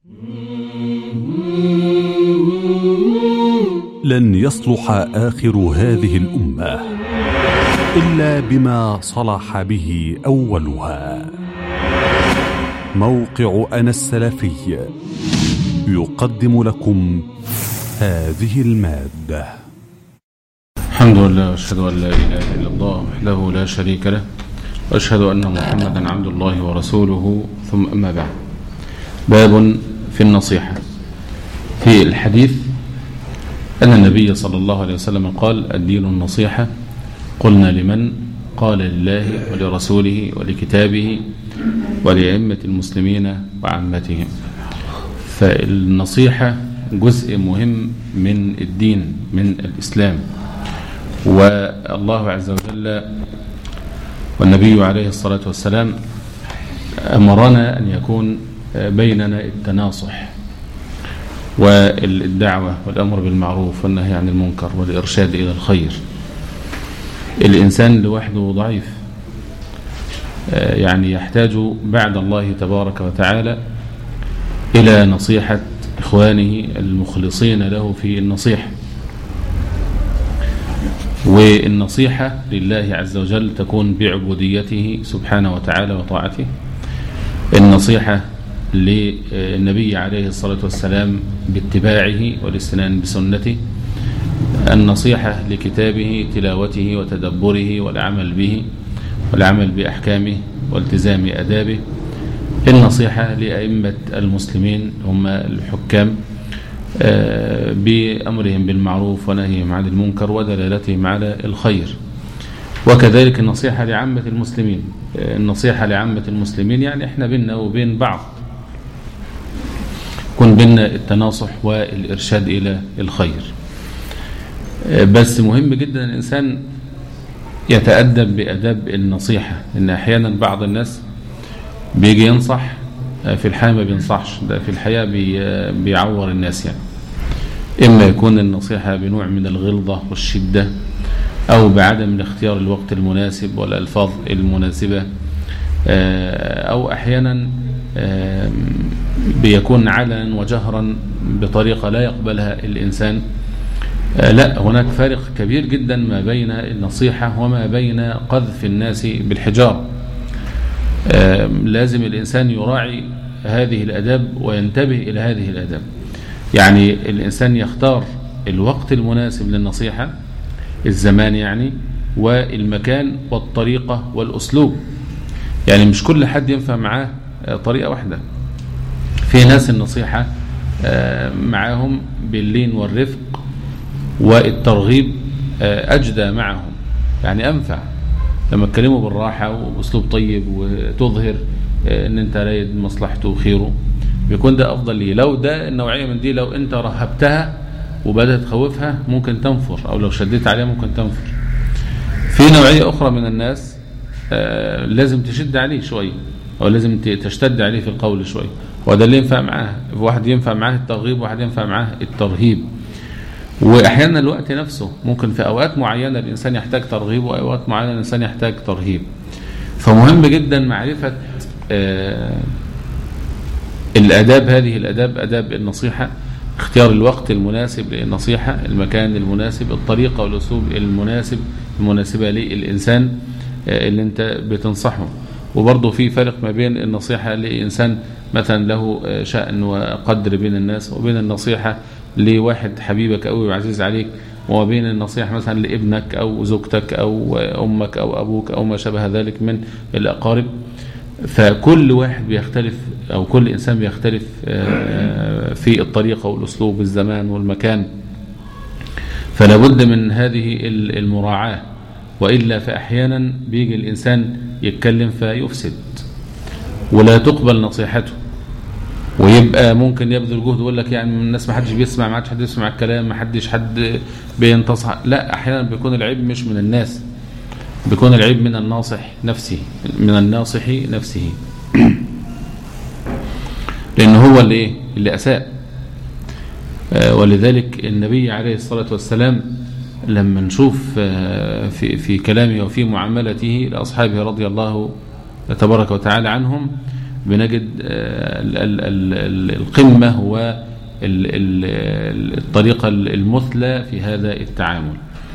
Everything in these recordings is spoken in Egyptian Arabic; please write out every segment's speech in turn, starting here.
لن يصلح آخر هذه الأمة إلا بما صلح به أولها موقع أنا السلفي يقدم لكم هذه المادة الحمد لله واشهد ان لا اله الا الله وحده لا شريك له واشهد ان محمدا عبد الله ورسوله ثم اما بعد باب في النصيحه في الحديث ان النبي صلى الله عليه وسلم قال الدين النصيحه قلنا لمن قال لله ولرسوله ولكتابه ولأئمة المسلمين وعامتهم فالنصيحة جزء مهم من الدين من الإسلام والله عز وجل والنبي عليه الصلاة والسلام أمرنا أن يكون بيننا التناصح والدعوة والأمر بالمعروف والنهي عن المنكر والإرشاد إلى الخير الإنسان لوحده ضعيف يعني يحتاج بعد الله تبارك وتعالى إلى نصيحة إخوانه المخلصين له في النصيحة والنصيحة لله عز وجل تكون بعبوديته سبحانه وتعالى وطاعته النصيحة للنبي عليه الصلاة والسلام باتباعه والاستنان بسنته النصيحة لكتابه تلاوته وتدبره والعمل به والعمل بأحكامه والتزام أدابه النصيحة لأئمة المسلمين هم الحكام بأمرهم بالمعروف ونهيهم عن المنكر ودلالتهم على الخير وكذلك النصيحة لعامة المسلمين النصيحة لعامة المسلمين يعني احنا بيننا وبين بعض يكون بيننا التناصح والإرشاد إلى الخير بس مهم جدا الإنسان يتأدب بأداب النصيحة إن أحيانا بعض الناس بيجي ينصح في الحياة ما بينصحش ده في الحياة بي بيعور الناس يعني إما يكون النصيحة بنوع من الغلظة والشدة أو بعدم اختيار الوقت المناسب والألفاظ المناسبة أو أحيانا بيكون علنا وجهرا بطريقة لا يقبلها الإنسان لا هناك فارق كبير جدا ما بين النصيحة وما بين قذف الناس بالحجار لازم الإنسان يراعي هذه الأداب وينتبه إلى هذه الأداب يعني الإنسان يختار الوقت المناسب للنصيحة الزمان يعني والمكان والطريقة والأسلوب يعني مش كل حد ينفع معاه طريقة واحدة في ناس النصيحة معاهم باللين والرفق والترغيب أجدى معهم يعني أنفع لما تكلموا بالراحة وبأسلوب طيب وتظهر أن أنت رايد مصلحته وخيره بيكون ده أفضل ليه لو ده النوعية من دي لو أنت رهبتها وبدأت تخوفها ممكن تنفر أو لو شديت عليها ممكن تنفر في نوعية أخرى من الناس لازم تشد عليه شوية أو لازم تشتد عليه في القول شوية وده اللي ينفع معاه واحد ينفع معاه الترغيب وواحد ينفع معاه الترهيب واحيانا الوقت نفسه ممكن في اوقات معينه الانسان يحتاج ترغيب واوقات معينه الانسان يحتاج ترهيب فمهم جدا معرفه الاداب هذه الاداب اداب النصيحه اختيار الوقت المناسب للنصيحه المكان المناسب الطريقه والاسلوب المناسب المناسبه للانسان اللي انت بتنصحه وبرضه في فرق ما بين النصيحه لانسان مثلا له شأن وقدر بين الناس وبين النصيحه لواحد حبيبك قوي وعزيز عليك وبين النصيحة مثلا لابنك أو زوجتك أو أمك أو أبوك أو ما شابه ذلك من الأقارب فكل واحد بيختلف أو كل إنسان بيختلف في الطريقة والأسلوب والزمان والمكان فلا بد من هذه المراعاة وإلا فأحيانا بيجي الإنسان يتكلم فيفسد ولا تقبل نصيحته ويبقى ممكن يبذل جهد ويقول لك يعني الناس ما حدش بيسمع ما حدش حد يسمع الكلام ما حدش حد بينتصح لا احيانا بيكون العيب مش من الناس بيكون العيب من الناصح نفسه من الناصح نفسه لان هو اللي ايه اللي اساء ولذلك النبي عليه الصلاه والسلام لما نشوف في في كلامه وفي معاملته لاصحابه رضي الله تبارك وتعالى عنهم بنجد ال ال ال القمة والطريقة المثلى في هذا التعامل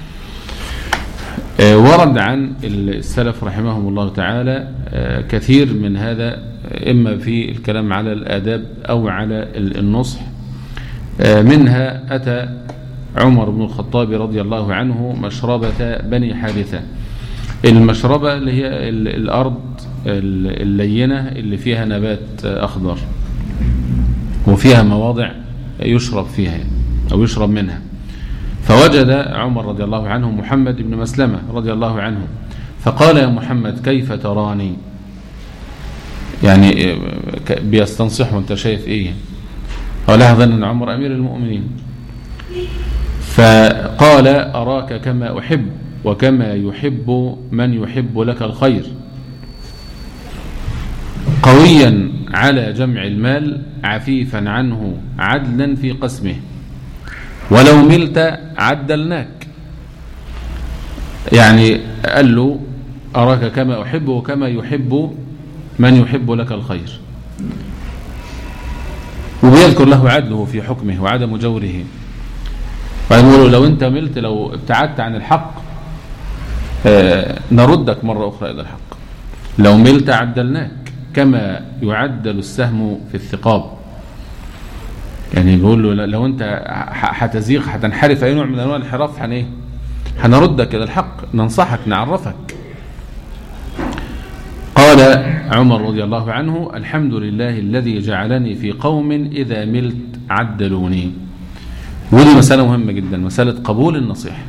ورد عن السلف رحمهم الله تعالى كثير من هذا إما في الكلام على الآداب أو على النصح منها أتى عمر بن الخطاب رضي الله عنه مشربة بني حارثة المشربة اللي هي الأرض اللينة اللي فيها نبات أخضر وفيها مواضع يشرب فيها أو يشرب منها فوجد عمر رضي الله عنه محمد بن مسلمة رضي الله عنه فقال يا محمد كيف تراني يعني بيستنصحه انت شايف ايه ولاحظ ان عمر امير المؤمنين فقال اراك كما احب وكما يحب من يحب لك الخير قويا على جمع المال عفيفا عنه عدلا في قسمه ولو ملت عدلناك يعني قال له أراك كما أحب وكما يحب من يحب لك الخير وبيذكر له عدله في حكمه وعدم جوره فيقول لو انت ملت لو ابتعدت عن الحق آه نردك مرة أخرى إلى الحق لو ملت عدلناك كما يعدل السهم في الثقاب يعني بيقول له لو انت هتزيغ هتنحرف اي نوع من انواع الانحراف هن ايه هنردك الى الحق ننصحك نعرفك قال عمر رضي الله عنه الحمد لله الذي جعلني في قوم اذا ملت عدلوني ودي مسألة مهمة جدا مسألة قبول النصيحة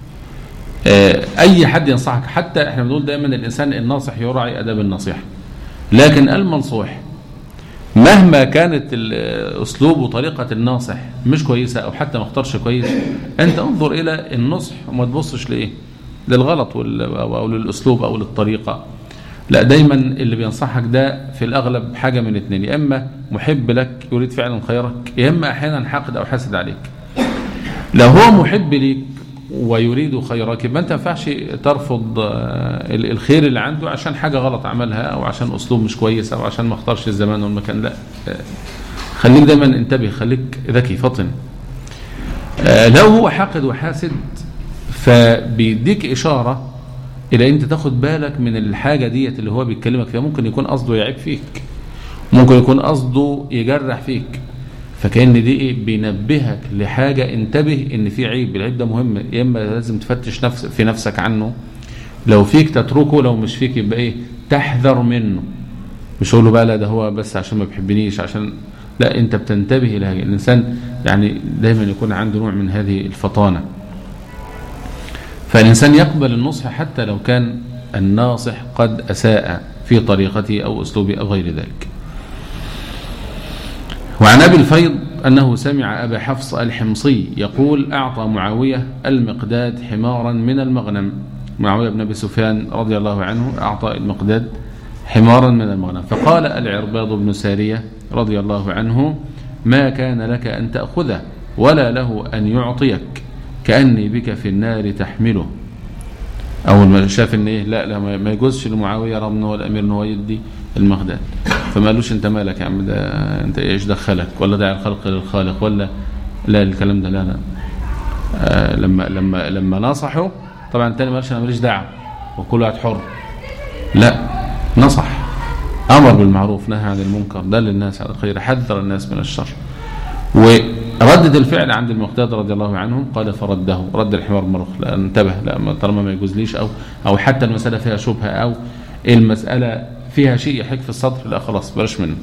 اي حد ينصحك حتى احنا بنقول دايما الانسان الناصح يراعي اداب النصيحة لكن المنصوح مهما كانت الاسلوب وطريقة الناصح مش كويسة او حتى ما اختارش كويس انت انظر الى النصح وما تبصش لايه للغلط او للاسلوب او للطريقة لا دايما اللي بينصحك ده في الاغلب حاجة من اتنين يا اما محب لك يريد فعلا خيرك يا اما احيانا حاقد او حاسد عليك لو هو محب ليك ويريد خيرك يبقى انت ما ينفعش ترفض الخير اللي عنده عشان حاجة غلط عملها او عشان اسلوب مش كويس او عشان ما اختارش الزمان والمكان لا خليك دايما انتبه خليك ذكي فطن لو هو حاقد وحاسد فبيديك اشارة الى انت تاخد بالك من الحاجة ديت اللي هو بيتكلمك فيها ممكن يكون قصده يعيب فيك ممكن يكون قصده يجرح فيك فكأن دي ايه بينبهك لحاجة انتبه ان في عيب العيب ده مهم يا اما لازم تفتش نفس في نفسك عنه لو فيك تتركه لو مش فيك يبقى ايه تحذر منه مش اقول له بقى لا ده هو بس عشان ما بيحبنيش عشان لا انت بتنتبه الى حاجة الانسان يعني دايما يكون عنده نوع من هذه الفطانة فالانسان يقبل النصح حتى لو كان الناصح قد اساء في طريقته او اسلوبه او غير ذلك وعن أبي الفيض أنه سمع أبا حفص الحمصي يقول أعطى معاوية المقداد حمارا من المغنم معاوية بن أبي سفيان رضي الله عنه أعطى المقداد حمارا من المغنم فقال العرباض بن سارية رضي الله عنه ما كان لك أن تأخذه ولا له أن يعطيك كأني بك في النار تحمله أول ما شاف إن إيه لا لا ما يجوزش لمعاوية رغم إن هو الأمير إن هو يدي المغداد فما قالوش انت مالك يا عم ده انت ايش دخلك ولا داعي الخلق للخالق ولا لا الكلام ده لا لا آه لما لما لما نصحوا طبعا التاني ما قالش انا ماليش دعوه وكل واحد حر لا نصح امر بالمعروف نهى عن المنكر دل الناس على الخير حذر الناس من الشر وردد الفعل عند المقداد رضي الله عنه قال فرده رد الحمار مرخ لا انتبه لا طالما ما يجوزليش او او حتى المساله فيها شبهه او المساله فيها شيء يحك في الصدر لا خلاص بلاش منه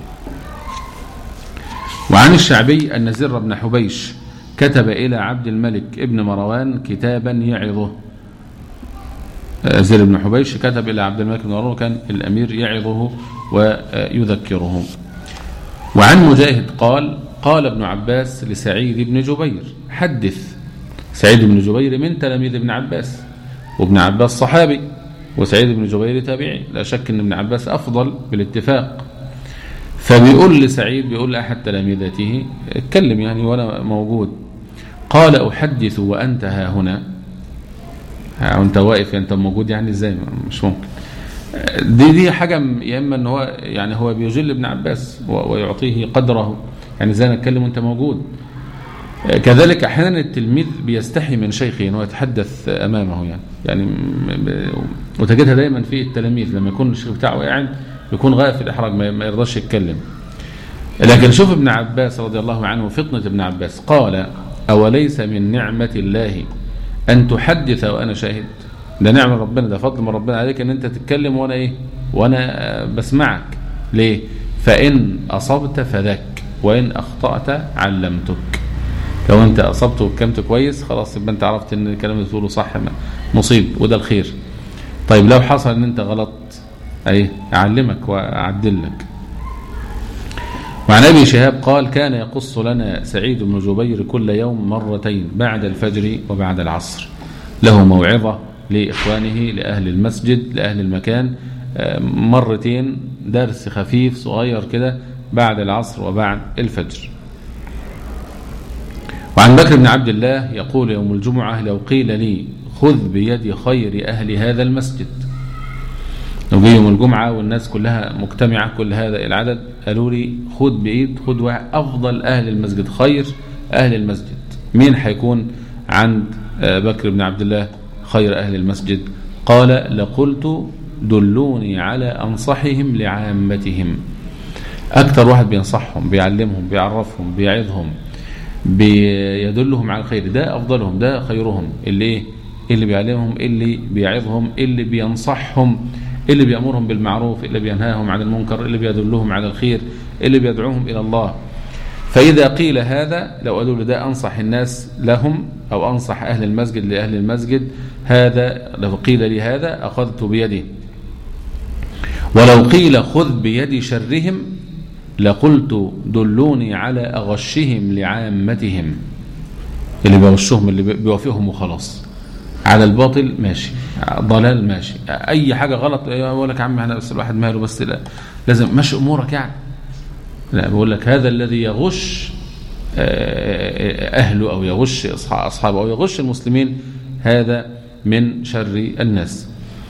وعن الشعبي أن زر بن حبيش كتب إلى عبد الملك ابن مروان كتابا يعظه زر بن حبيش كتب إلى عبد الملك بن مروان وكان الأمير يعظه ويذكره وعن مجاهد قال قال ابن عباس لسعيد بن جبير حدث سعيد بن جبير من تلاميذ ابن عباس وابن عباس صحابي وسعيد بن جبير تابعي لا شك ان ابن عباس افضل بالاتفاق فبيقول لسعيد بيقول لاحد تلاميذته اتكلم يعني وانا موجود قال احدث وانت ها هنا وانت واقف انت موجود يعني ازاي مش ممكن دي دي حاجة م- يا إما إن هو يعني هو بيجل ابن عباس و- ويعطيه قدره يعني زي أنا أتكلم وأنت موجود آه، كذلك أحيانا التلميذ بيستحي من شيخه إنه يتحدث أمامه يعني يعني م- م- وتجدها دايما في التلاميذ لما يكون الشيخ بتاعه قاعد يكون غاية في الإحراج ما ما يرضاش يتكلم لكن شوف ابن عباس رضي الله عنه فطنة ابن عباس قال أوليس من نعمة الله أن تحدث وأنا شاهد ده نعمة ربنا ده فضل من ربنا عليك أن أنت تتكلم وأنا إيه وأنا آه، بسمعك ليه فإن أصبت فذاك وإن أخطأت علمتك لو أنت أصبت وكمت كويس خلاص يبقى أنت عرفت أن الكلام اللي تقوله صح مصيب وده الخير طيب لو حصل أن أنت غلط أيه أعلمك وأعدلك وعن ابي شهاب قال كان يقص لنا سعيد بن جبير كل يوم مرتين بعد الفجر وبعد العصر له موعظه لاخوانه لاهل المسجد لاهل المكان آه، مرتين درس خفيف صغير كده بعد العصر وبعد الفجر وعن بكر بن عبد الله يقول يوم الجمعه لو قيل لي خذ بيد خير اهل هذا المسجد لو جه يوم الجمعة والناس كلها مجتمعة كل هذا العدد قالوا لي خد بإيد خد واحد أفضل أهل المسجد خير أهل المسجد مين هيكون عند آه، بكر بن عبد الله خير أهل المسجد قال لقلت دلوني على أنصحهم لعامتهم أكثر واحد بينصحهم بيعلمهم بيعرفهم بيعظهم بيدلهم على الخير ده أفضلهم ده خيرهم اللي إيه اللي بيعلمهم اللي بيعظهم اللي بينصحهم اللي بيأمرهم بالمعروف اللي بينهاهم عن المنكر اللي بيدلهم على الخير اللي بيدعوهم إلى الله فإذا قيل هذا لو قالوا لي ده أنصح الناس لهم أو أنصح أهل المسجد لأهل المسجد هذا لو قيل لي هذا أخذت بيده ولو قيل خذ بيد شرهم لقلت دلوني على أغشهم لعامتهم اللي بيغشهم اللي بيوافقهم وخلاص على الباطل ماشي ضلال ماشي اي حاجه غلط يقول لك يا عم احنا بس الواحد ماله بس لا لازم ماشي امورك يعني لا بقول لك هذا الذي يغش آه، اهله او يغش أصح- اصحابه او يغش المسلمين هذا من شر الناس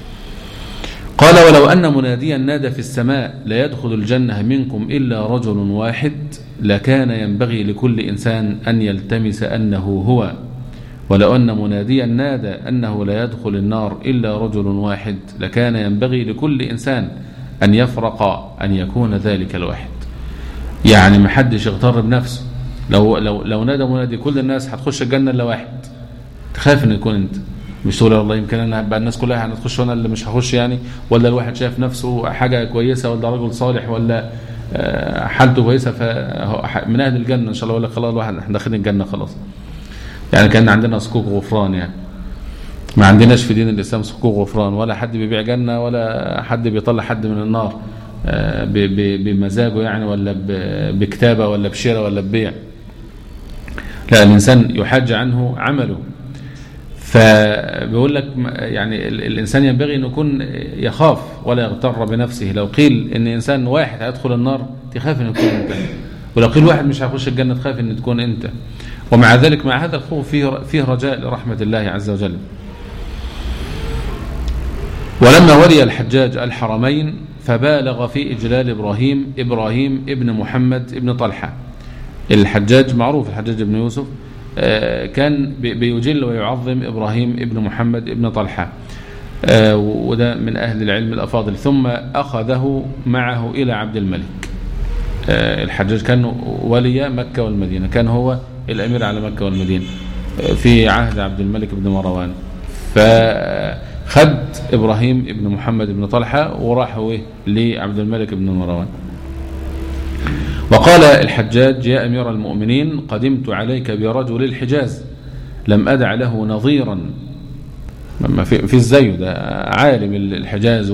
قال ولو أن مناديا نادى في السماء لا يدخل الجنة منكم إلا رجل واحد لكان ينبغي لكل إنسان أن يلتمس أنه هو ولو أن مناديا نادى أنه لا يدخل النار إلا رجل واحد لكان ينبغي لكل إنسان أن يفرق أن يكون ذلك الواحد يعني ما حدش يغتر بنفسه لو لو لو نادى منادي كل الناس هتخش الجنة إلا واحد تخاف ان يكون انت مش تقول والله يمكن انا هبقى الناس كلها هتخش وانا اللي مش هخش يعني ولا الواحد شايف نفسه حاجه كويسه ولا رجل صالح ولا آه، حالته كويسه فمن اهل الجنه ان شاء الله يقول لك خلاص الواحد احنا داخلين الجنه خلاص يعني كان عندنا صكوك غفران يعني ما عندناش في دين الاسلام صكوك غفران ولا حد بيبيع جنه ولا حد بيطلع حد من النار آه، ب- ب- بمزاجه يعني ولا ب- بكتابه ولا بشراء ولا ببيع لا الإنسان يحاج عنه عمله فبيقول لك م- يعني ال- الإنسان ينبغي أن يكون يخاف ولا يغتر بنفسه لو قيل أن إنسان واحد هيدخل النار تخاف أن يكون أنت ولو قيل واحد مش هيخش الجنة تخاف أن تكون أنت ومع ذلك مع هذا الخوف فيه فيه رجاء لرحمة الله عز وجل ولما ولي الحجاج الحرمين فبالغ في إجلال إبراهيم إبراهيم ابن محمد ابن طلحة الحجاج معروف الحجاج بن يوسف آه، كان بي- بيجل ويعظم إبراهيم ابن محمد ابن طلحة آه، وده من أهل العلم الأفاضل ثم أخذه معه إلى عبد الملك آه، الحجاج كان ولي مكة والمدينة كان هو الأمير على مكة والمدينة آه، في عهد عبد الملك بن مروان فخد إبراهيم ابن محمد بن طلحة وراحوا إيه لعبد الملك بن مروان وقال الحجاج يا أمير المؤمنين قدمت عليك برجل الحجاز لم أدع له نظيرا ما في في الزي ده عالم الحجاز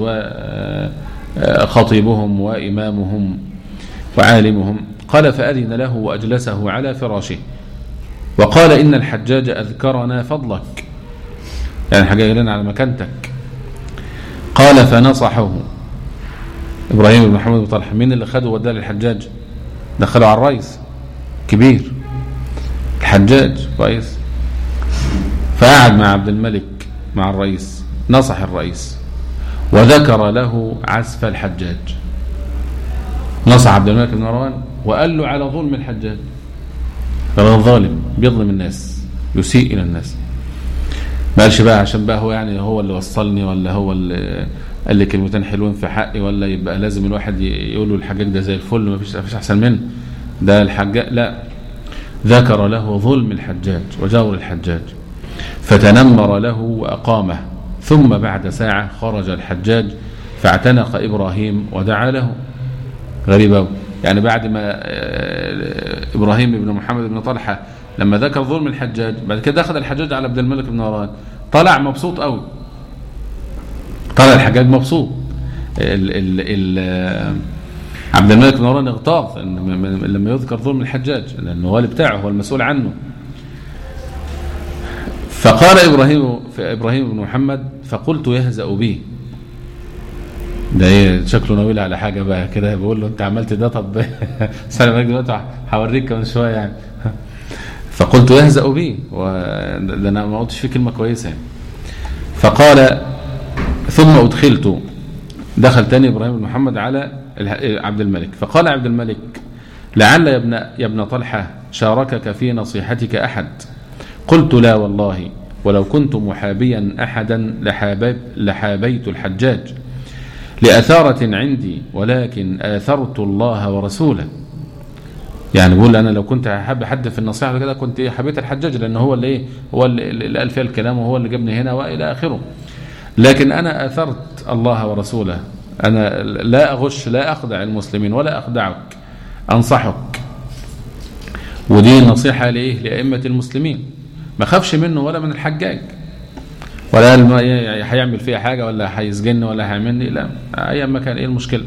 وخطيبهم وإمامهم وعالمهم قال فأذن له وأجلسه على فراشه وقال إن الحجاج أذكرنا فضلك يعني حاجة لنا على مكانتك قال فنصحه إبراهيم بن محمد بن طلحة مين اللي خده وداه للحجاج دخله على الرئيس كبير الحجاج كويس فقعد مع عبد الملك مع الرئيس نصح الرئيس وذكر له عزف الحجاج نصح عبد الملك بن مروان وقال له على ظلم الحجاج هذا ظالم بيظلم الناس يسيء إلى الناس ما قالش بقى عشان بقى هو يعني هو اللي وصلني ولا هو اللي قال لي كلمتين حلوين في حقي ولا يبقى لازم الواحد يقول له الحجاج ده زي الفل ما فيش فيش احسن منه ده الحجاج لا ذكر له ظلم الحجاج وجور الحجاج فتنمر له وأقامه ثم بعد ساعة خرج الحجاج فاعتنق إبراهيم ودعا له غريبة يعني بعد ما إبراهيم بن محمد بن طلحة لما ذكر ظلم الحجاج بعد كده دخل الحجاج على عبد الملك بن مروان طلع مبسوط قوي طلع الحجاج مبسوط ال ال ال عبد الملك بن مروان اغتاظ لما يذكر ظلم الحجاج لانه هو اللي بتاعه هو المسؤول عنه فقال ابراهيم ابراهيم بن محمد فقلت يهزأ بي ده ايه شكله ناوي على حاجه بقى كده بقول له انت عملت ده طب سلام عليك دلوقتي هوريك كمان شويه يعني فقلت يهزأ بي وده انا ما قلتش فيه كلمه كويسه يعني. فقال ثم ادخلت دخل تاني ابراهيم بن محمد على عبد الملك فقال عبد الملك لعل يا ابن يا ابن طلحه شاركك في نصيحتك احد قلت لا والله ولو كنت محابيا احدا لحابب لحابيت الحجاج لأثارة عندي ولكن آثرت الله ورسوله يعني بقول انا لو كنت حابب حد في النصيحه كده كنت حبيت الحجاج لان هو اللي ايه هو اللي قال فيها الكلام وهو اللي جابني هنا والى اخره لكن انا اثرت الله ورسوله انا لا اغش لا اخدع المسلمين ولا اخدعك انصحك ودي نصيحه لايه لائمه المسلمين ما خافش منه ولا من الحجاج ولا هيعمل فيها حاجه ولا هيسجنني ولا هيعملني لا ايا ما كان ايه المشكله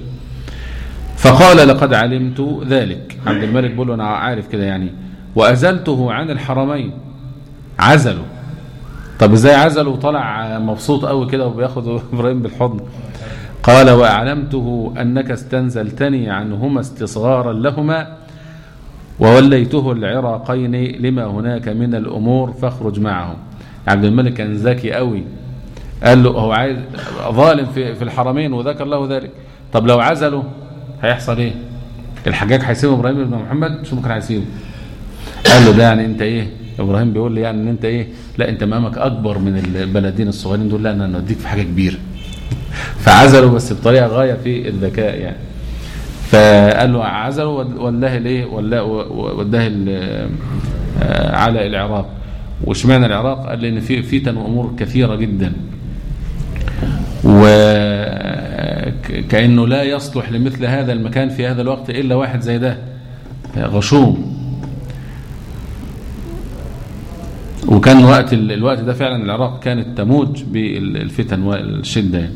فقال لقد علمت ذلك عبد الملك بيقول انا عارف كده يعني وازلته عن الحرمين عزله طب ازاي عزله وطلع مبسوط قوي كده وبياخد ابراهيم بالحضن قال واعلمته انك استنزلتني عنهما استصغارا لهما ووليته العراقين لما هناك من الامور فاخرج معهم عبد الملك كان ذكي قوي قال له هو عايز ظالم في في الحرمين وذكر له ذلك طب لو عزله هيحصل ايه الحجاج هيسيب ابراهيم بن محمد شو ممكن هيسيبه قال له ده يعني انت ايه ابراهيم بيقول لي يعني ان انت ايه لا انت مقامك اكبر من البلدين الصغيرين دول لا انا نوديك في حاجه كبيره فعزله بس بطريقه غايه في الذكاء يعني فقال له عزله ولاه الايه وداه على العراق واشمعنى العراق قال لان في فتن وامور كثيره جدا وكأنه لا يصلح لمثل هذا المكان في هذا الوقت إلا واحد زي ده غشوم وكان وقت الوقت ده فعلا العراق كانت تموج بالفتن والشدة يعني.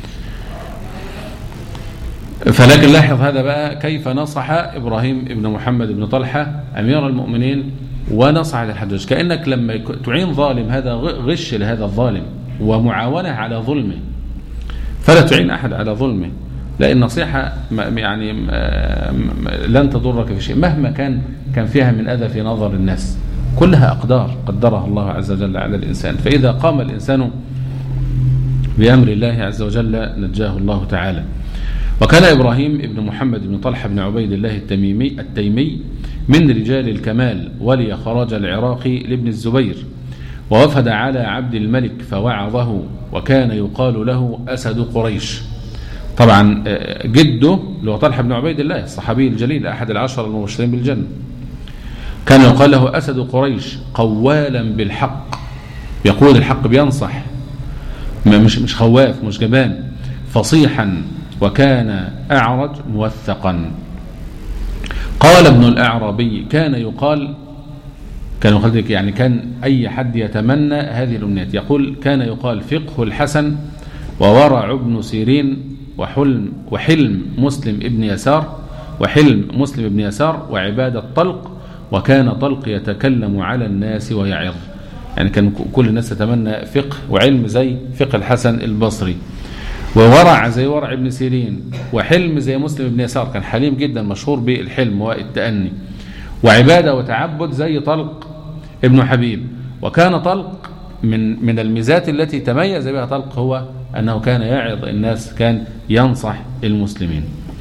فلكن لاحظ هذا بقى كيف نصح إبراهيم ابن محمد بن طلحة أمير المؤمنين ونصح الحجاج كأنك لما تعين ظالم هذا غش لهذا الظالم ومعاونة على ظلمه فلا تعين أحد على ظلمه لأن النصيحة يعني لن تضرك في شيء مهما كان كان فيها من أذى في نظر الناس كلها أقدار قدرها الله عز وجل على الإنسان فإذا قام الإنسان بأمر الله عز وجل نجاه الله تعالى وكان إبراهيم ابن محمد بن طلحة بن عبيد الله التميمي التيمي من رجال الكمال ولي خراج العراق لابن الزبير ووفد على عبد الملك فوعظه وكان يقال له أسد قريش طبعا جده اللي هو طلحة بن عبيد الله الصحابي الجليل أحد العشر المبشرين بالجنة كان يقال له أسد قريش قوالا بالحق يقول الحق بينصح مش مش خواف مش جبان فصيحا وكان أعرج موثقا قال ابن الأعرابي كان يقال كان يقال يعني كان أي حد يتمنى هذه الأمنيات يقول كان يقال فقه الحسن وورع ابن سيرين وحلم وحلم مسلم ابن يسار وحلم مسلم ابن يسار وعبادة طلق وكان طلق يتكلم على الناس ويعظ يعني كان كل الناس تتمنى فقه وعلم زي فقه الحسن البصري وورع زي ورع ابن سيرين وحلم زي مسلم ابن يسار كان حليم جدا مشهور بالحلم والتأني وعبادة وتعبد زي طلق ابن حبيب وكان طلق من من الميزات التي تميز بها طلق هو أنه كان يعظ الناس كان ينصح المسلمين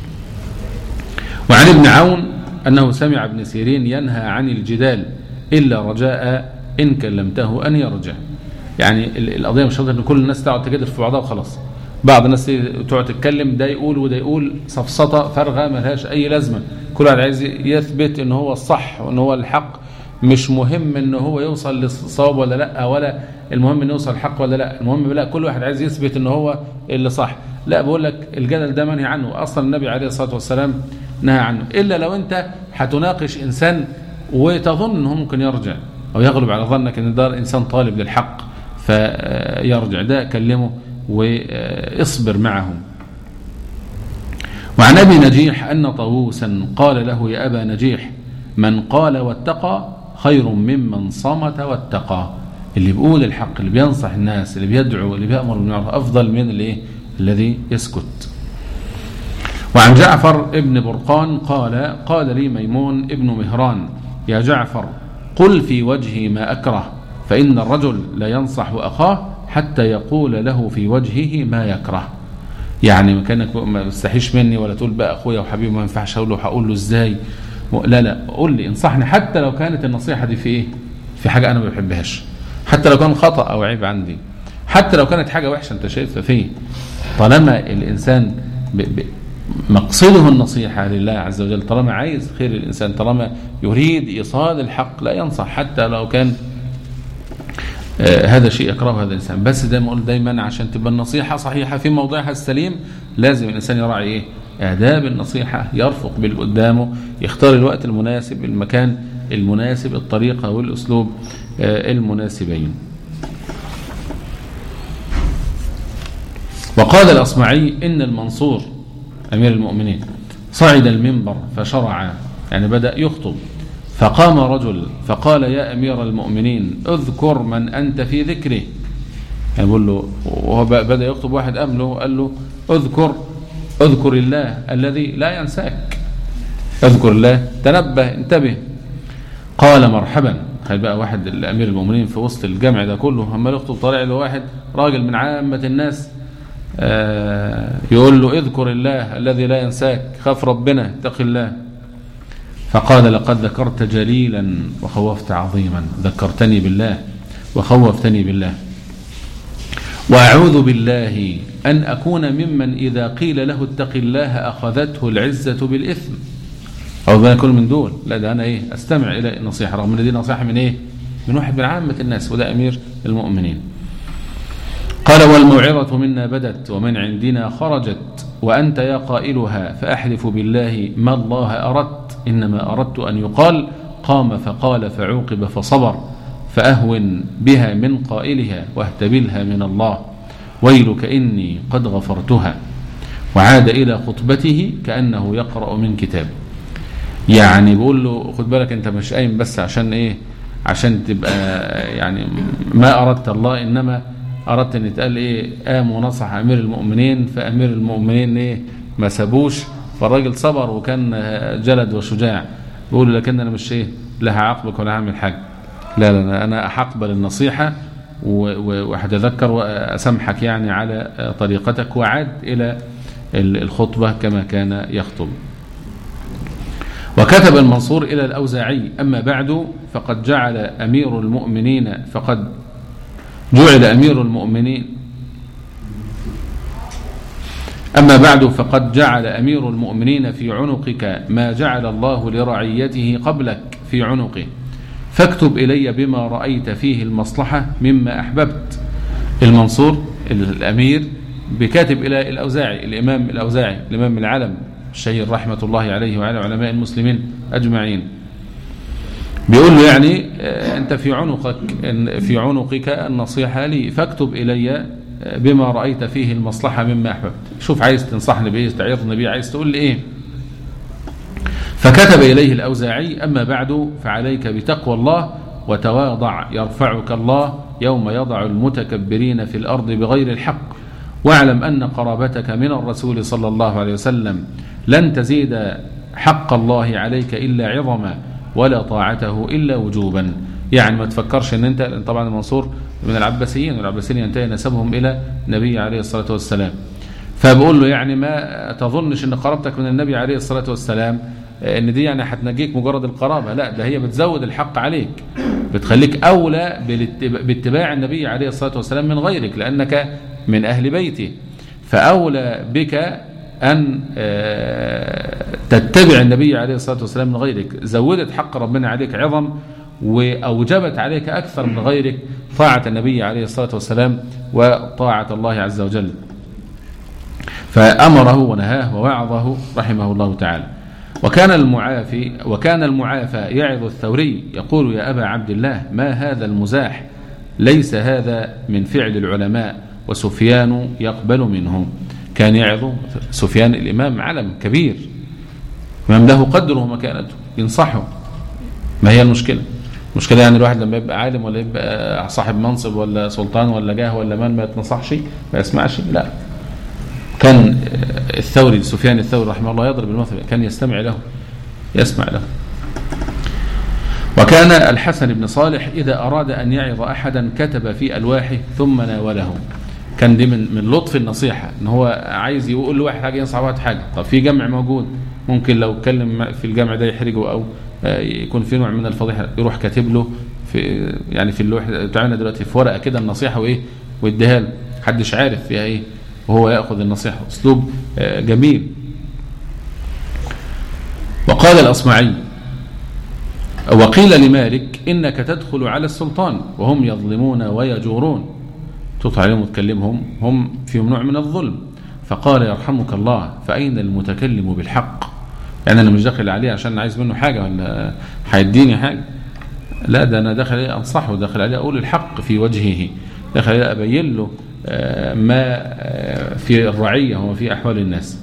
وعن ابن عون أنه سمع ابن سيرين ينهى عن الجدال إلا رجاء إن كلمته أن يرجع يعني القضية مش أن كل الناس تقعد تجادل في بعضها وخلاص بعض الناس تقعد تتكلم ده يقول وده يقول سفسطة فارغة ملهاش أي لازمة كل واحد عايز يثبت ان هو الصح وان هو الحق مش مهم ان هو يوصل للصواب ولا لا ولا المهم انه يوصل الحق ولا لا المهم لا كل واحد عايز يثبت ان هو اللي صح لا بقول لك الجدل ده منهي عنه اصلا النبي عليه الصلاه والسلام نهى عنه الا لو انت هتناقش انسان وتظن انه ممكن يرجع او يغلب على ظنك ان ده انسان طالب للحق فيرجع ده كلمه واصبر معه وعن ابي نجيح ان طاووسا قال له يا ابا نجيح من قال واتقى خير ممن صمت واتقى اللي بيقول الحق اللي بينصح الناس اللي بيدعو اللي بيأمر بالمعروف أفضل من اللي الذي يسكت وعن جعفر ابن برقان قال قال لي ميمون ابن مهران يا جعفر قل في وجهي ما أكره فإن الرجل لا ينصح أخاه حتى يقول له في وجهه ما يكره يعني كانك ما تستحيش مني ولا تقول بقى اخويا وحبيبي ما ينفعش اقول له هقول له ازاي لا لا قول لي انصحني حتى لو كانت النصيحه دي في ايه في حاجه انا ما بحبهاش حتى لو كان خطا او عيب عندي حتى لو كانت حاجه وحشه انت شايفها فيه طالما الانسان ب ب مقصده النصيحة لله عز وجل طالما عايز خير الإنسان طالما يريد إيصال الحق لا ينصح حتى لو كان آه هذا شيء يكرهه هذا الإنسان بس زي ما قلت دايما عشان تبقى النصيحة صحيحة في موضعها السليم لازم الإنسان يراعي إيه آداب النصيحة يرفق باللي قدامه يختار الوقت المناسب المكان المناسب الطريقة والأسلوب آه المناسبين وقال الأصمعي إن المنصور أمير المؤمنين صعد المنبر فشرع يعني بدأ يخطب فقام رجل فقال يا أمير المؤمنين اذكر من أنت في ذكره يعني بقول له وهو بدأ يخطب واحد قام له قال له اذكر اذكر الله الذي لا ينساك اذكر الله تنبه انتبه قال مرحبا خلي بقى واحد الامير المؤمنين في وسط الجمع ده كله عمال يخطب طالع له واحد راجل من عامه الناس آه يقول له اذكر الله الذي لا ينساك خاف ربنا اتق الله فقال لقد ذكرت جليلا وخوفت عظيما ذكرتني بالله وخوفتني بالله وأعوذ بالله أن أكون ممن إذا قيل له اتق الله أخذته العزة بالإثم أو ما يكون من دول لا ده أنا إيه أستمع إلى النصيحة رغم أن دي نصيحة من إيه من واحد من عامة الناس وده أمير المؤمنين قال والموعظة منا بدت ومن عندنا خرجت وأنت يا قائلها فأحلف بالله ما الله أردت إنما أردت أن يقال قام فقال فعوقب فصبر فأهون بها من قائلها واهتبلها من الله ويلك إني قد غفرتها وعاد إلى خطبته كأنه يقرأ من كتاب يعني بيقول له خد بالك أنت مش قايم بس عشان إيه عشان تبقى يعني ما أردت الله إنما أردت أن يتقال إيه قام ونصح أمير المؤمنين فأمير المؤمنين إيه ما سابوش فالراجل صبر وكان جلد وشجاع بيقول لكن أنا مش إيه لا هعاقبك ولا هعمل حاجة لا لا أنا هقبل النصيحة وهتذكر وأسامحك يعني على طريقتك وعاد إلى الخطبة كما كان يخطب وكتب المنصور إلى الأوزاعي أما بعد فقد جعل أمير المؤمنين فقد جعل أمير المؤمنين أما بعد فقد جعل أمير المؤمنين في عنقك ما جعل الله لرعيته قبلك في عنقه فاكتب إلي بما رأيت فيه المصلحة مما أحببت المنصور الأمير بكاتب إلى الأوزاعي الإمام الأوزاعي الإمام العالم الشهير رحمة الله عليه وعلى علماء المسلمين أجمعين بيقول له يعني أنت في عنقك في عنقك النصيحة لي فاكتب إلي بما رأيت فيه المصلحة مما أحببت شوف عايز تنصحني بإيه تعيطني بإيه عايز تقول لي إيه فكتب إليه الأوزاعي أما بعد فعليك بتقوى الله وتواضع يرفعك الله يوم يضع المتكبرين في الأرض بغير الحق واعلم أن قرابتك من الرسول صلى الله عليه وسلم لن تزيد حق الله عليك إلا عظما ولا طاعته إلا وجوبا يعني ما تفكرش ان انت لأن طبعا المنصور من العباسيين والعباسيين ينتهي نسبهم الى النبي عليه الصلاه والسلام فبقول له يعني ما تظنش ان قرابتك من النبي عليه الصلاه والسلام ان دي يعني هتنجيك مجرد القرابه لا ده هي بتزود الحق عليك بتخليك اولى باتباع النبي عليه الصلاه والسلام من غيرك لانك من اهل بيته فاولى بك أن تتبع النبي عليه الصلاة والسلام من غيرك زودت حق ربنا عليك عظم وأوجبت عليك أكثر من غيرك طاعة النبي عليه الصلاة والسلام وطاعة الله عز وجل فأمره ونهاه ووعظه رحمه الله تعالى وكان المعافي وكان المعافى يعظ الثوري يقول يا أبا عبد الله ما هذا المزاح ليس هذا من فعل العلماء وسفيان يقبل منه كان يعظ سفيان الإمام علم كبير إمام له قدره ومكانته ينصحه ما هي المشكلة المشكلة يعني الواحد لما يبقى عالم ولا يبقى صاحب منصب ولا سلطان ولا جاه ولا من ما يتنصحش ما يسمعش لا كان الثوري سفيان الثوري رحمه الله يضرب المثل كان يستمع له يسمع له وكان الحسن بن صالح إذا أراد أن يعظ أحدا كتب في ألواحه ثم ناوله كان دي من من لطف النصيحة ان هو عايز يقول لواحد حاجة ينصح واحد حاجة طب في جمع موجود ممكن لو اتكلم في الجمع ده يحرجه او يكون في نوع من الفضيحة يروح كاتب له في يعني في اللوح بتاعنا دلوقتي في ورقة كده النصيحة وايه ويديها له محدش عارف فيها ايه وهو ياخذ النصيحة اسلوب جميل وقال الاصمعي وقيل لمالك انك تدخل على السلطان وهم يظلمون ويجورون تطلع عليهم وتكلمهم هم فيهم نوع من الظلم فقال يرحمك الله فأين المتكلم بالحق يعني أنا مش داخل عليه عشان عايز منه حاجة ولا هيديني حاجة لا ده أنا داخل عليه أنصحه داخل عليه أقول الحق في وجهه داخل عليه أبين له ما في الرعية وفي أحوال الناس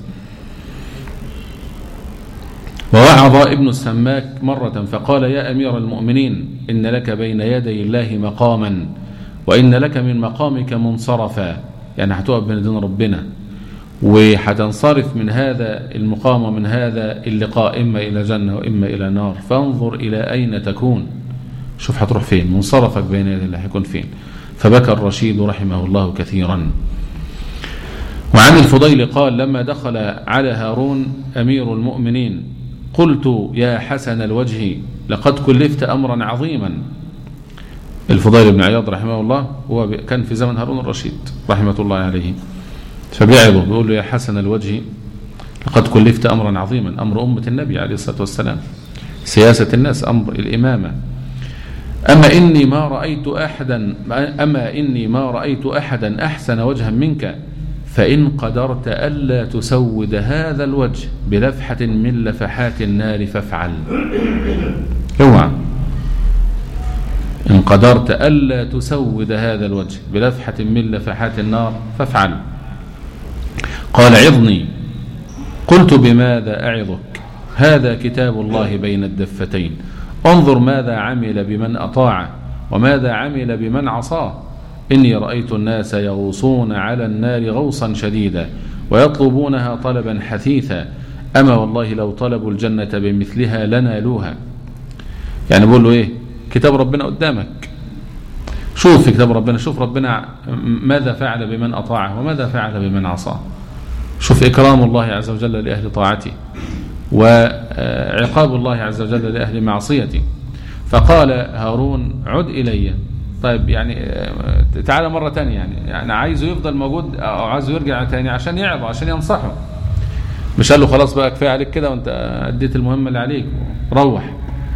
ووعظ ابن السماك مرة فقال يا أمير المؤمنين إن لك بين يدي الله مقاما وإن لك من مقامك منصرفا يعني هتقف بين دين ربنا وهتنصرف من هذا المقام ومن هذا اللقاء إما إلى جنة وإما إلى نار فانظر إلى أين تكون شوف هتروح فين منصرفك بين يدي الله هيكون فين فبكى الرشيد رحمه الله كثيرا وعن الفضيل قال لما دخل على هارون أمير المؤمنين قلت يا حسن الوجه لقد كلفت أمرا عظيما الفضيل بن عياض رحمه الله هو كان في زمن هارون الرشيد رحمة الله عليه فبيعظه بيقول له يا حسن الوجه لقد كلفت أمرا عظيما أمر أمة النبي عليه الصلاة والسلام سياسة الناس أمر الإمامة أما إني ما رأيت أحدا أما إني ما رأيت أحدا أحسن وجها منك فإن قدرت ألا تسود هذا الوجه بلفحة من لفحات النار فافعل اوعى إن قدرت ألا تسود هذا الوجه بلفحة من لفحات النار فافعل قال عظني قلت بماذا أعظك هذا كتاب الله بين الدفتين انظر ماذا عمل بمن أطاعه وماذا عمل بمن عصاه إني رأيت الناس يغوصون على النار غوصا شديدا ويطلبونها طلبا حثيثا أما والله لو طلبوا الجنة بمثلها لنالوها يعني بقول له إيه كتاب ربنا قدامك شوف في كتاب ربنا شوف ربنا ماذا فعل بمن أطاعه وماذا فعل بمن عصاه شوف إكرام الله عز وجل لأهل طاعته وعقاب الله عز وجل لأهل معصيته فقال هارون عد إلي طيب يعني تعالى مرة تانية يعني, يعني عايزه يفضل موجود أو عايزه يرجع تاني عشان يعظه عشان ينصحه مش قال له خلاص بقى كفاية عليك كده وانت أديت المهمة اللي عليك روح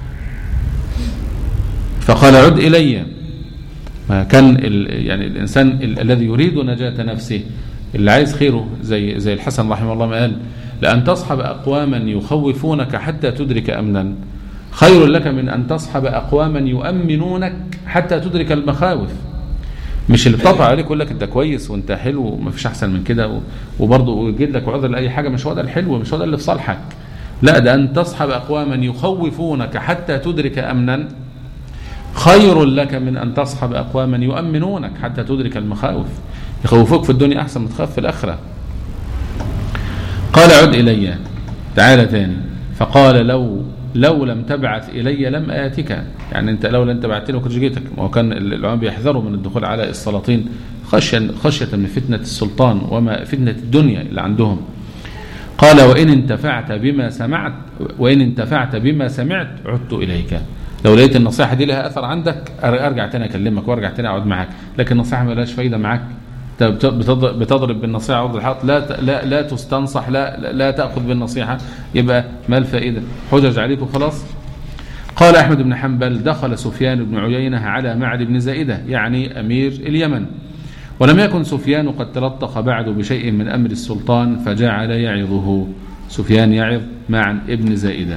فقال عد إلي ما كان ال يعني الإنسان ال الذي يريد نجاة نفسه اللي عايز خيره زي زي الحسن رحمه الله ما قال لأن تصحب أقواما يخوفونك حتى تدرك أمنا خير لك من أن تصحب أقواما يؤمنونك حتى تدرك المخاوف مش اللي بتطلع عليك يقول لك انت كويس وانت حلو وما فيش احسن من كده وبرضه يجد لك عذر لاي حاجه مش هو ده الحلو مش هو ده اللي في صالحك لا ده ان تصحب اقواما يخوفونك حتى تدرك امنا خير لك من ان تصحب اقواما يؤمنونك حتى تدرك المخاوف يخوفوك في الدنيا احسن ما تخاف في الاخره قال عد الي تعال تاني فقال لو لو لم تبعث إلي لم آتك يعني أنت لو لم تبعث لي كنت جيتك وكان العلماء بيحذروا من الدخول على السلاطين خشية, خشية من فتنة السلطان وما فتنة الدنيا اللي عندهم قال وإن انتفعت بما سمعت وإن انتفعت بما سمعت عدت إليك لو لقيت النصيحة دي لها أثر عندك أرجع تاني أكلمك وأرجع تاني أقعد معاك لكن النصيحة ما لهاش فايدة معاك بتضرب بالنصيحة عرض الحائط لا لا لا تستنصح لا لا تأخذ بالنصيحة يبقى ما الفائدة حجج عليك وخلاص قال أحمد بن حنبل دخل سفيان بن عيينة على معد بن زائدة يعني أمير اليمن ولم يكن سفيان قد تلطخ بعد بشيء من أمر السلطان فجعل يعظه سفيان يعظ مع ابن زائدة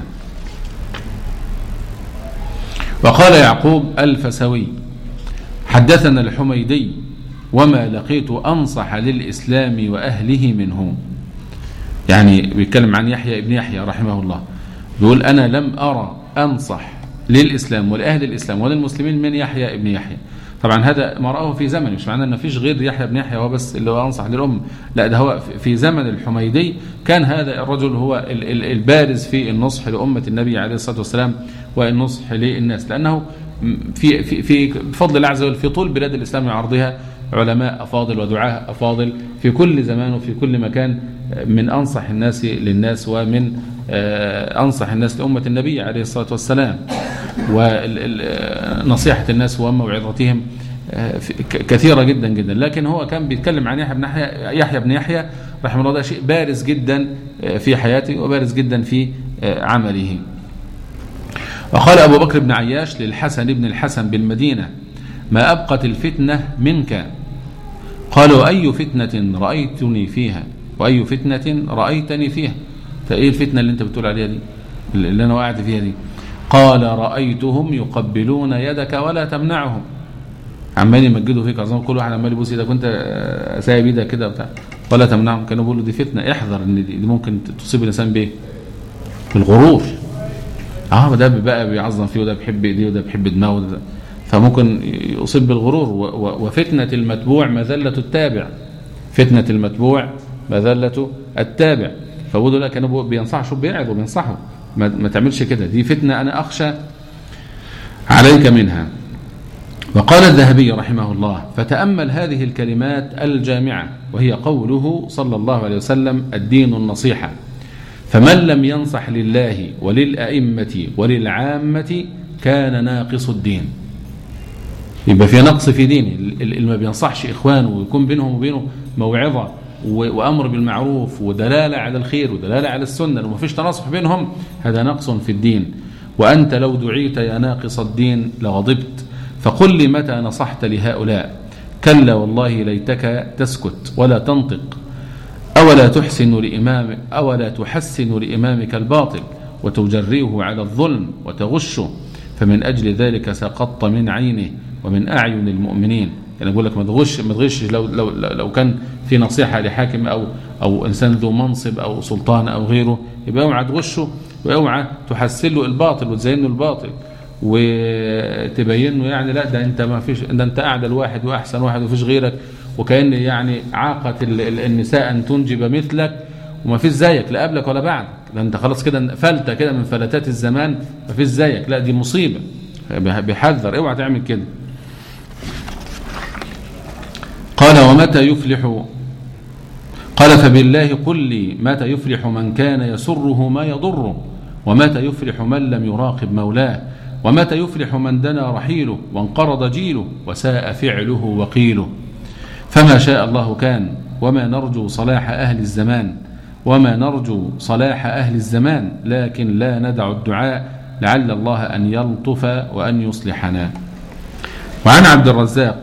وقال يعقوب الفسوي حدثنا الحميدي وما لقيت أنصح للإسلام وأهله منه يعني بيتكلم عن يحيى ابن يحيى رحمه الله بيقول أنا لم أرى أنصح للإسلام ولأهل الإسلام وللمسلمين من يحيى ابن يحيى طبعا هذا ما رآه في زمن مش معناه ان فيش غير يحيى بن يحيى هو بس اللي هو انصح للأم لا ده هو في زمن الحميدي كان هذا الرجل هو البارز في النصح لأمة النبي عليه الصلاة والسلام والنصح للناس لأنه في في في بفضل الله عز وجل في طول بلاد الإسلام وعرضها علماء أفاضل ودعاة أفاضل في كل زمان وفي كل مكان من أنصح الناس للناس ومن أنصح الناس لأمة النبي عليه الصلاة والسلام ونصيحة الناس وموعظتهم كثيرة جدا جدا لكن هو كان بيتكلم عن يحيى بن يحيى يحيى بن يحيى رحمه الله ده شيء بارز جدا في حياته وبارز جدا في عمله وقال أبو بكر بن عياش للحسن بن الحسن بالمدينة ما أبقت الفتنة منك قالوا أي فتنة رأيتني فيها وأي فتنة رأيتني فيها فإيه الفتنة اللي أنت بتقول عليها دي اللي أنا وقعت فيها دي قال رأيتهم يقبلون يدك ولا تمنعهم عمال يمجدوا فيك عظام كل واحد عمال يبوس ايدك وانت سايب ايدك كده بتاع ولا تمنعهم كانوا بيقولوا دي فتنه احذر ان دي ممكن تصيب الانسان بايه؟ بالغرور اه ده بقى بيعظم فيه وده بيحب ايديه وده بيحب دماغه وده فممكن يصيب بالغرور وفتنه المتبوع مذله التابع فتنه المتبوع مذله التابع فبقولوا لا كانوا بينصحوا شو بيعظوا بينصحوا ما, ما تعملش كده دي فتنه انا اخشى عليك منها وقال الذهبي رحمه الله فتأمل هذه الكلمات الجامعة وهي قوله صلى الله عليه وسلم الدين النصيحة فمن لم ينصح لله وللأئمة وللعامة كان ناقص الدين يبقى في نقص في دينه اللي ما بينصحش إخوانه ويكون بينهم وبينه موعظة وأمر بالمعروف ودلالة على الخير ودلالة على السنة وما فيش تناصح بينهم هذا نقص في الدين وأنت لو دعيت يا ناقص الدين لغضبت فقل لي متى نصحت لهؤلاء كلا والله ليتك تسكت ولا تنطق أولا تحسن لإمامك أولا تحسن لإمامك الباطل وتجريه على الظلم وتغشه فمن أجل ذلك سقطت من عينه ومن أعين المؤمنين يعني بقول لك ما تغش ما تغش لو لو لو كان في نصيحة لحاكم أو أو إنسان ذو منصب أو سلطان أو غيره يبقى اوعى تغشه واوعى تحسن له الباطل وتزين له الباطل وتبين له يعني لا ده انت ما فيش ده انت اعدل واحد واحسن واحد وفيش غيرك وكان يعني عاقت النساء ان تنجب مثلك وما فيش زيك لا قبلك ولا بعدك ده انت خلاص كده فلته كده من فلتات الزمان ما فيش زيك لا دي مصيبه بيحذر اوعى تعمل كده قال ومتى يفلح قال فبالله قل لي متى يفلح من كان يسره ما يضره ومتى يفلح من لم يراقب مولاه ومتى يفلح من دنا رحيله وانقرض جيله وساء فعله وقيله فما شاء الله كان وما نرجو صلاح أهل الزمان وما نرجو صلاح أهل الزمان لكن لا ندع الدعاء لعل الله أن يلطف وأن يصلحنا وعن عبد الرزاق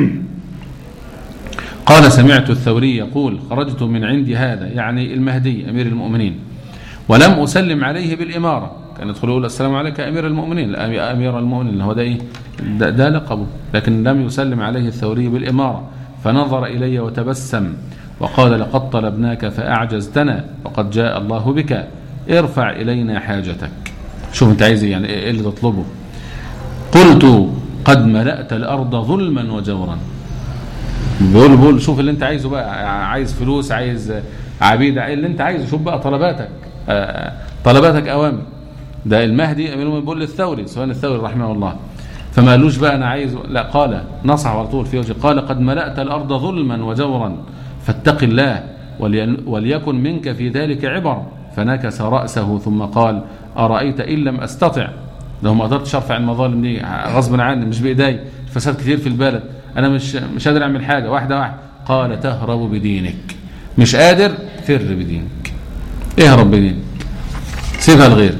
قال سمعت الثوري يقول خرجت من عند هذا يعني المهدي أمير المؤمنين ولم أسلم عليه بالإمارة كان يدخل يقول السلام عليك أمير المؤمنين أمير المؤمنين هو ده إيه ده, ده لقبه لكن لم يسلم عليه الثوري بالإمارة فنظر إلي وتبسم وقال لقد طلبناك فأعجزتنا وقد جاء الله بك ارفع إلينا حاجتك شوف انت عايز يعني ايه اللي تطلبه قلت قد ملأت الأرض ظلما وجورا بيقول بيقول شوف اللي انت عايزه بقى عايز فلوس عايز عبيد اللي انت عايزه شوف بقى طلباتك طلباتك أوامر ده المهدي أمير المؤمنين بيقول للثوري سفيان الثوري رحمه الله فما قالوش بقى أنا عايز لا قال نصح على طول في وجه قال قد ملأت الأرض ظلما وجورا فاتق الله ولي- وليكن منك في ذلك عبر فنكس رأسه ثم قال أرأيت إن لم أستطع لو ما قدرتش ارفع المظالم دي غصبا عني مش بايدي فساد كتير في البلد انا مش مش قادر اعمل حاجه واحده واحده قال تهرب بدينك مش قادر فر بدينك اهرب بدينك سيبها لغيرك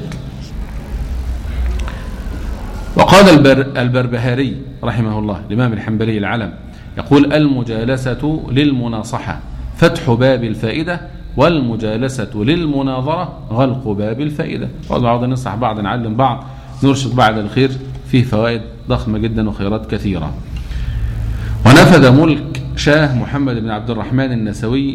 وقال البر البربهاري رحمه الله الإمام الحنبلي العلم يقول المجالسة للمناصحة فتح باب الفائدة والمجالسة للمناظرة غلق باب الفائدة بعض ننصح بعض نعلم بعض نرشد بعض الخير فيه فوائد ضخمة جدا وخيرات كثيرة ونفذ ملك شاه محمد بن عبد الرحمن النسوي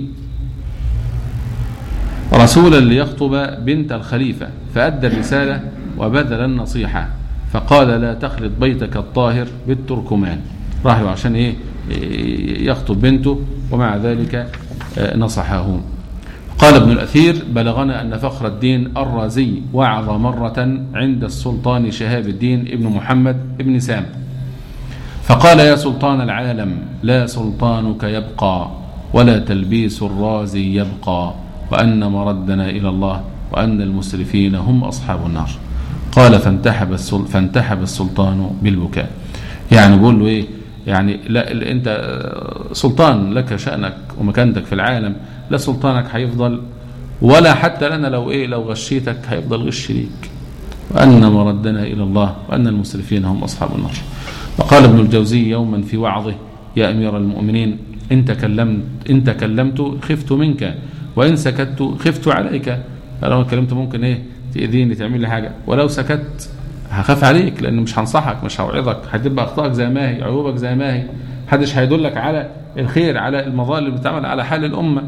رسولا ليخطب بنت الخليفة فأدى الرسالة وبذل النصيحة فقال لا تخلط بيتك الطاهر بالتركمان راح له عشان ايه إيه، يخطب بنته ومع ذلك آه، نصحه قال ابن الأثير بلغنا أن فخر الدين الرازي وعظ مرة عند السلطان شهاب الدين ابن محمد ابن سام فقال يا سلطان العالم لا سلطانك يبقى ولا تلبيس الرازي يبقى وأن مردنا إلى الله وأن المسرفين هم أصحاب النار قال فانتحب, السل فانتحب السلطان بالبكاء يعني بيقول له إيه يعني لا ال- أنت آه، سلطان لك شأنك ومكانتك في العالم لا سلطانك هيفضل ولا حتى لنا لو إيه لو غشيتك هيفضل غش ليك وأن مردنا إلى الله وأن المسرفين هم أصحاب النار وقال ابن الجوزي يوما في وعظه يا أمير المؤمنين إن تكلمت, إن تكلمت خفت منك وإن سكت خفت عليك فلو اتكلمت ممكن إيه تأذيني تعمل لي حاجة ولو سكت هخاف عليك لأن مش هنصحك مش هوعظك هتبقى أخطائك زي ما هي عيوبك زي ما هي محدش هيدلك على الخير على المظالم اللي بتعمل على حال الأمة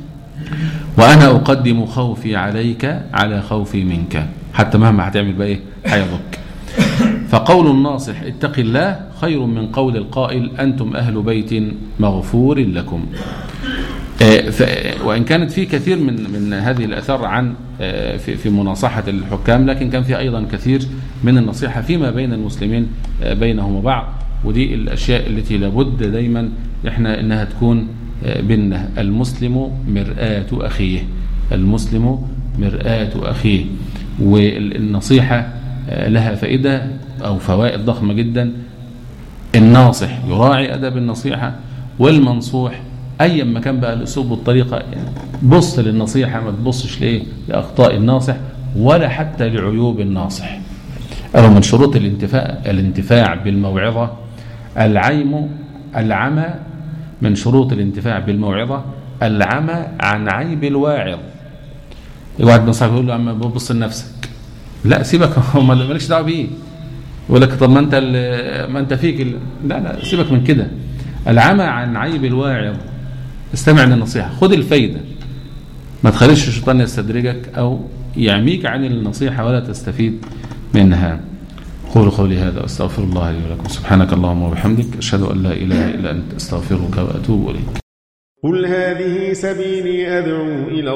وأنا أقدم خوفي عليك على خوفي منك حتى مهما هتعمل بقى إيه هيضك فقول الناصح اتق الله خير من قول القائل أنتم أهل بيت مغفور لكم آه، ف- وإن كانت في كثير من من هذه الأثار عن آه، في في مناصحة الحكام لكن كان في أيضا كثير من النصيحة فيما بين المسلمين آه، بينهم وبعض ودي الأشياء التي لابد دايما إحنا إنها تكون آه، بيننا المسلم مرآة أخيه المسلم مرآة أخيه والنصيحة آه، لها فائدة أو فوائد ضخمة جدا الناصح يراعي أدب النصيحة والمنصوح أيا ما كان بقى الأسلوب والطريقة يعني بص للنصيحة ما تبصش لإيه لأخطاء الناصح ولا حتى لعيوب الناصح أو من شروط الانتفاع الانتفاع بالموعظة العيم العمى من شروط الانتفاع بالموعظة العمى عن عيب الواعظ واحد من صاحبي يقول له يا عم بص لنفسك لا سيبك هو مالكش دعوه بيه يقول لك طب ما انت ال- ما انت فيك ال... لا لا سيبك من كده العمى عن عيب الواعظ استمع للنصيحه خد الفايده ما تخليش الشيطان يستدرجك او يعميك عن النصيحه ولا تستفيد منها قولوا قولي هذا واستغفر الله لي ولكم سبحانك اللهم وبحمدك اشهد ان لا اله الا انت استغفرك واتوب اليك قل هذه سبيلي أدعو إلى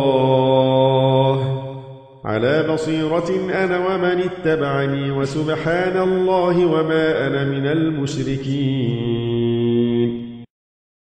الله على بصيرة أنا ومن اتبعني وسبحان الله وما أنا من المشركين